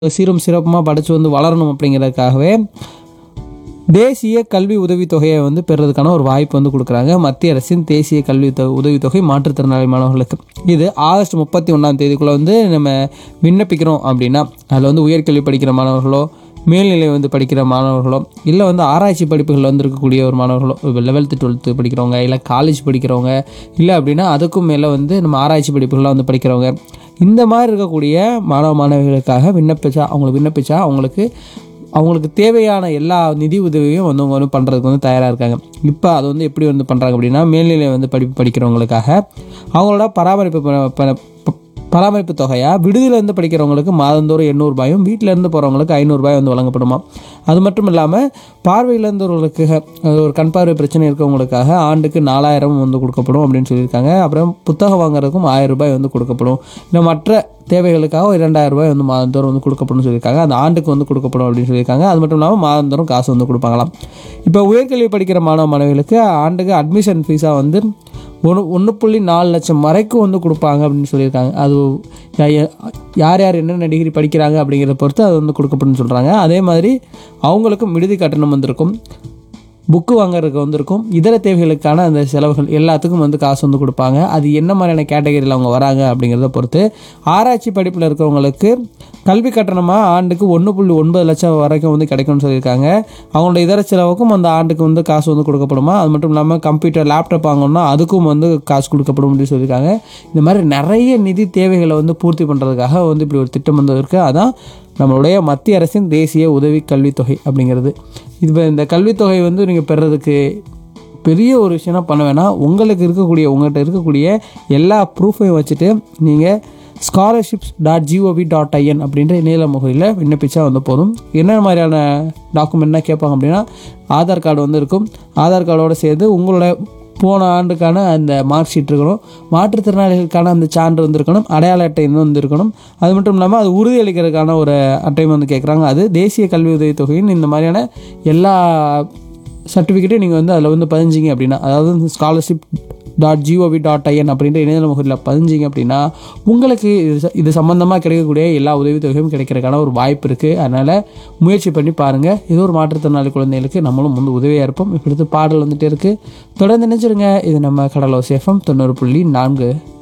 சீரும் சிறப்புமாக படித்து வந்து வளரணும் அப்படிங்கிறதுக்காகவே தேசிய கல்வி உதவித்தொகையை வந்து பெறுறதுக்கான ஒரு வாய்ப்பு வந்து கொடுக்குறாங்க மத்திய அரசின் தேசிய கல்வி தொ உதவித்தொகை மாற்றுத்திறனாளி மாணவர்களுக்கு இது ஆகஸ்ட் முப்பத்தி ஒன்றாம் தேதிக்குள்ளே வந்து நம்ம விண்ணப்பிக்கிறோம் அப்படின்னா அதில் வந்து உயர்கல்வி படிக்கிற மாணவர்களோ மேல்நிலை வந்து படிக்கிற மாணவர்களோ இல்லை வந்து ஆராய்ச்சி படிப்புகளில் வந்து இருக்கக்கூடிய ஒரு மாணவர்களோ லெவல்த்து டுவெல்த்து படிக்கிறவங்க இல்லை காலேஜ் படிக்கிறவங்க இல்லை அப்படின்னா அதுக்கும் மேலே வந்து நம்ம ஆராய்ச்சி படிப்புகளில் வந்து படிக்கிறவங்க இந்த மாதிரி இருக்கக்கூடிய மாணவ மாணவிகளுக்காக விண்ணப்பிச்சா அவங்களுக்கு விண்ணப்பிச்சா அவங்களுக்கு அவங்களுக்கு தேவையான எல்லா நிதி உதவியும் வந்து அவங்க வந்து பண்ணுறதுக்கு வந்து தயாராக இருக்காங்க இப்போ அது வந்து எப்படி வந்து பண்ணுறாங்க அப்படின்னா மேல்நிலை வந்து படிப்பு படிக்கிறவங்களுக்காக அவங்களோட பராமரிப்பு ப- ப- ப- பராமரிப்பு தொகையாக விடுதியிலேருந்து படிக்கிறவங்களுக்கு மாதந்தோறும் எண்ணூறுபாயும் வீட்டிலேருந்து போகிறவங்களுக்கு ஐநூறுரூபாய் வந்து வழங்கப்படுமா அது மட்டும் இல்லாமல் பார்வையிலேருந்தவர்களுக்கு அது ஒரு கண் பார்வை பிரச்சனை இருக்கவங்களுக்காக ஆண்டுக்கு நாலாயிரம் வந்து கொடுக்கப்படும் அப்படின்னு சொல்லியிருக்காங்க அப்புறம் புத்தகம் வாங்குறதுக்கும் ஆயிரம் ரூபாய் வந்து கொடுக்கப்படும் இல்லை மற்ற தேவைகளுக்காக ஒரு இரண்டாயிரம் ரூபாய் வந்து மாதந்தோறும் வந்து கொடுக்கப்படும் சொல்லியிருக்காங்க அந்த ஆண்டுக்கு வந்து கொடுக்கப்படும் அப்படின்னு சொல்லியிருக்காங்க அது மட்டும் இல்லாமல் மாதந்தோறும் காசு வந்து கொடுப்பாங்களாம் இப்போ உயர்கல்வி படிக்கிற மாணவ மாணவிகளுக்கு ஆண்டுக்கு அட்மிஷன் ஃபீஸாக வந்து ஒன்று ஒன்று புள்ளி நாலு லட்சம் வரைக்கும் வந்து கொடுப்பாங்க அப்படின்னு சொல்லியிருக்காங்க அது யா- யா- யார் யார் என்னென்ன டிகிரி படிக்கிறாங்க அப்படிங்கிறத பொறுத்து அது வந்து கொடுக்கப்படும் சொல்கிறாங்க அதே மாதிரி அவங்களுக்கும் விடுதி கட்டணம் வந்திருக்கும் புக்கு வாங்குறதுக்கு வந்திருக்கும் இதர தேவைகளுக்கான அந்த செலவுகள் எல்லாத்துக்கும் வந்து காசு வந்து கொடுப்பாங்க அது என்ன மாதிரியான கேட்டகரியில் அவங்க வராங்க அப்படிங்கிறத பொறுத்து ஆராய்ச்சி படிப்பில் இருக்கிறவங்களுக்கு கல்வி கட்டணமாக ஆண்டுக்கு ஒன்று புள்ளி ஒன்பது லட்சம் வரைக்கும் வந்து கிடைக்கும்னு சொல்லியிருக்காங்க அவங்களோட இதர செலவுக்கும் அந்த ஆண்டுக்கு வந்து காசு வந்து கொடுக்கப்படுமா அது மட்டும் இல்லாமல் கம்ப்யூட்டர் லேப்டாப் வாங்கணும்னா அதுக்கும் வந்து காசு கொடுக்கப்படும் அப்படின்னு சொல்லியிருக்காங்க இந்த மாதிரி நிறைய நிதி தேவைகளை வந்து பூர்த்தி பண்ணுறதுக்காக வந்து இப்படி ஒரு திட்டம் வந்து இருக்குது அதான் நம்மளுடைய மத்திய அரசின் தேசிய உதவி கல்வித்தொகை அப்படிங்கிறது இது இந்த கல்வித்தொகை வந்து நீங்கள் பெறுறதுக்கு பெரிய ஒரு விஷயம்னா பண்ண வேணாம் உங்களுக்கு இருக்கக்கூடிய உங்கள்கிட்ட இருக்கக்கூடிய எல்லா ப்ரூஃபையும் வச்சுட்டு நீங்கள் scholarships dot gov dot in அப்படின்ற இணையதள முகவரியில் விண்ணப்பிச்சா வந்து போதும் என்ன மாதிரியான டாக்குமெண்ட்னா கேட்பாங்க அப்படின்னா ஆதார் கார்டு வந்து இருக்கும் ஆதார் கார்டோட சேர்த்து உங்களோட போன ஆண்டுக்கான அந்த மார்க் ஷீட் இருக்கணும் மாற்றுத்திறனாளிகளுக்கான அந்த சான்று வந்து இருக்கணும் அடையாள அட்டை இன்னும் வந்து இருக்கணும் அது மட்டும் இல்லாமல் அது உறுதியளிக்கிறதுக்கான ஒரு அட்டையும் வந்து கேட்குறாங்க அது தேசிய கல்வி உதவி தொகையின் இந்த மாதிரியான எல்லா சர்டிஃபிகேட்டையும் நீங்கள் வந்து அதில் வந்து பதிஞ்சிங்க அப்படின்னா அதாவது scholarship dot gov dot in அப்படின்ற இணையதள முகவரியில் பதிஞ்சிங்க அப்படின்னா உங்களுக்கு இது ச- இது சம்மந்தமாக கிடைக்கக்கூடிய எல்லா உதவித்தொகையும் கிடைக்கிறதுக்கான ஒரு வாய்ப்பு இருக்குது அதனால் முயற்சி பண்ணி பாருங்கள் இது ஒரு மாற்றுத்திறனாளி குழந்தைகளுக்கு நம்மளும் வந்து உதவியாக இருப்போம் இப்படி பாடல் வந்துட்டே இருக்குது தொடர்ந்து நினைச்சிருங்க இது நம்ம கடலோ சேஃபம் தொண்ணூறு புள்ளி நான்கு